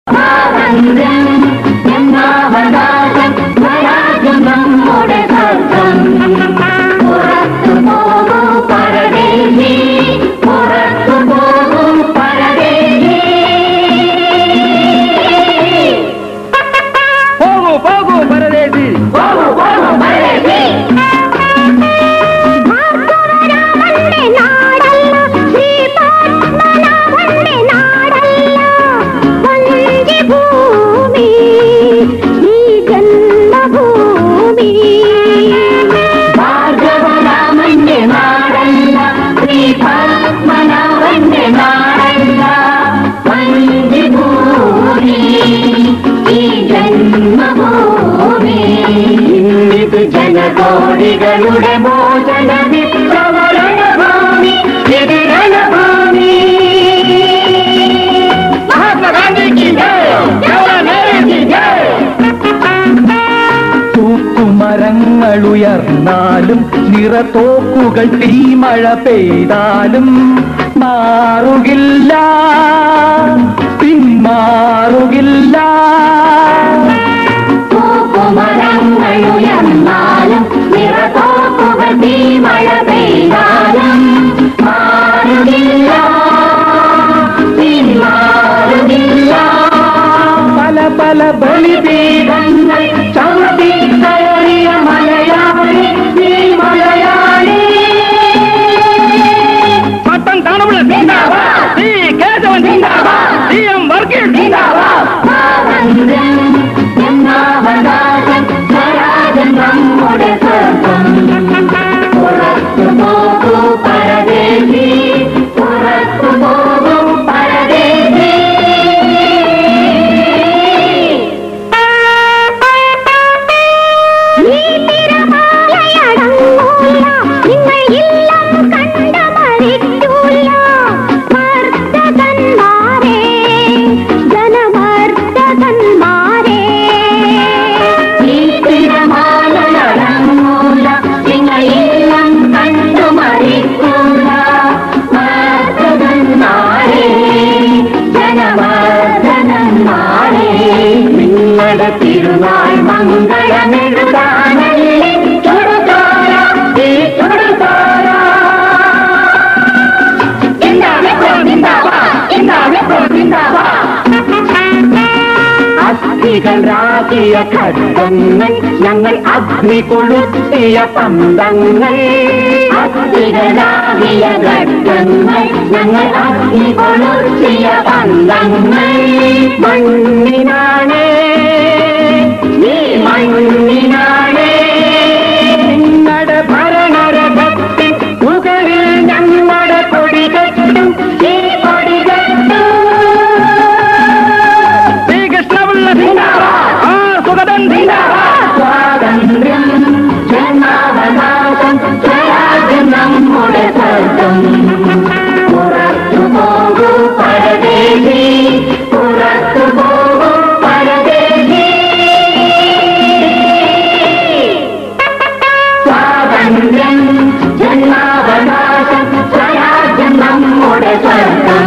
സ്വാതന്ത്ര്യം എന്നാവകാശം സ്വരാജ്യം നമ്മുടെ സ്വർഗം പുറത്തു പോകൂ പരദേശി പുറത്തു പോകൂ പരദേശി പോകൂ പോകൂ പരദേശി പോകൂ പോകൂ പരദേശി ഭാർഗവരാമന്റെ നാടല്ല ശ്രീ പത്മനാഭന്റെ നാടല്ല വഞ്ചിഭൂമി ഈ ജന്മഭൂമി ഭാർഗവരാമന്റെ നാടല്ല ശ്രീ പത്മനാഭന്റെ നാടല്ല വഞ്ചിഭൂമി ഈ ജന്മഭൂമി ഇന്നിത് ജനകോടികളുടെ മോചന വിപ്ലവരണ ഭൂമി ഇത് രണഭൂമി മഹാത്മാഗാന്ധിക്ക് ജയ് ജവഹർലാൽ നെഹ്റുക്ക് ജയ് തൂക്കുമരങ്ങൾ ഉയർന്നാലും നിറത്തോക്കുകൾ തീമഴ പെയ്താലും മാറുകില്ല പിന്മാറുകില്ല പൂക്കുമരങ്ങൾ ഉയർന്നാലും നിറത്തോക്കുകൾ തീമഴ പെയ്താലും മാറുകില്ല പിന്മാറുകില്ല പല പല ബലിപീഠങ്ങൾ ചവിട്ടി കയറിയ മലയാളി ഈ മലയാളി പട്ടം കാണുള്ള സിന്ദാബാദ്! സി കേശവൻ സിന്ദാബാദ്! സി എം വർഗീസ് സ്വാതന്ത്ര്യം എന്നാവകാശം സ്വരാജം നമ്മുടെ സ്വർഗം പുറത്തു പോകൂ പരദേശി പുറത്തു പോകൂ പരദേശി ഈ തിരമാലയടങ്ങൂല നിങ്ങൾ ഇല്ലം കണ്ട മരിക്കൂല മർദ്ദകന്മാരെ ജനമർദ്ദകന്മാരെ ഈ തിരമാലയടങ്ങൂല നിങ്ങളെല്ലാം കണ്ടു മരിക്കൂല മർദ്ദകന്മാരെ ജനമർദ്ദകന്മാരെ നിങ്ങളുടെ തിരുനാൾ മംഗളമെഴുതാനല്ലേ ചുടുതോര ഈ ചുടുതോര എന്താ ചിന്താവാ എന്താ ചിന്താവാ അസ്ഥികൾ രാജിയ ഘട്ടങ്ങൾ ഞങ്ങൾ അഗ്നി കൊളുത്തിയ പന്തങ്ങൾ അസ്ഥികളാകിയ ഘട്ടങ്ങൾ ഞങ്ങൾ അഗ്നി കൊളുത്തിയ പന്തങ്ങൾ മണ്ണിനാണേ ഈ മണ്ണിനാണേ നിങ്ങളുടെ ഭരണരഥത്തിൽ മുകളിൽ ഞങ്ങളുടെ കൊടി കെട്ടും ഈ കൊടി കെട്ടും ശ്രീകൃഷ്ണപിള്ള ആ സുഗതൻ സ്വാതന്ത്ര്യം ജന്മാവകാശം സ്വരാജ്യം നമ്മുടെ സ്വർഗം പുറത്തു പോകൂ പരദേശി പുറത്തു പോകൂ പരദേശി സ്വാതന്ത്ര്യം ജന്മാവകാശം സ്വരാജ്യം നമ്മുടെ സ്വർഗം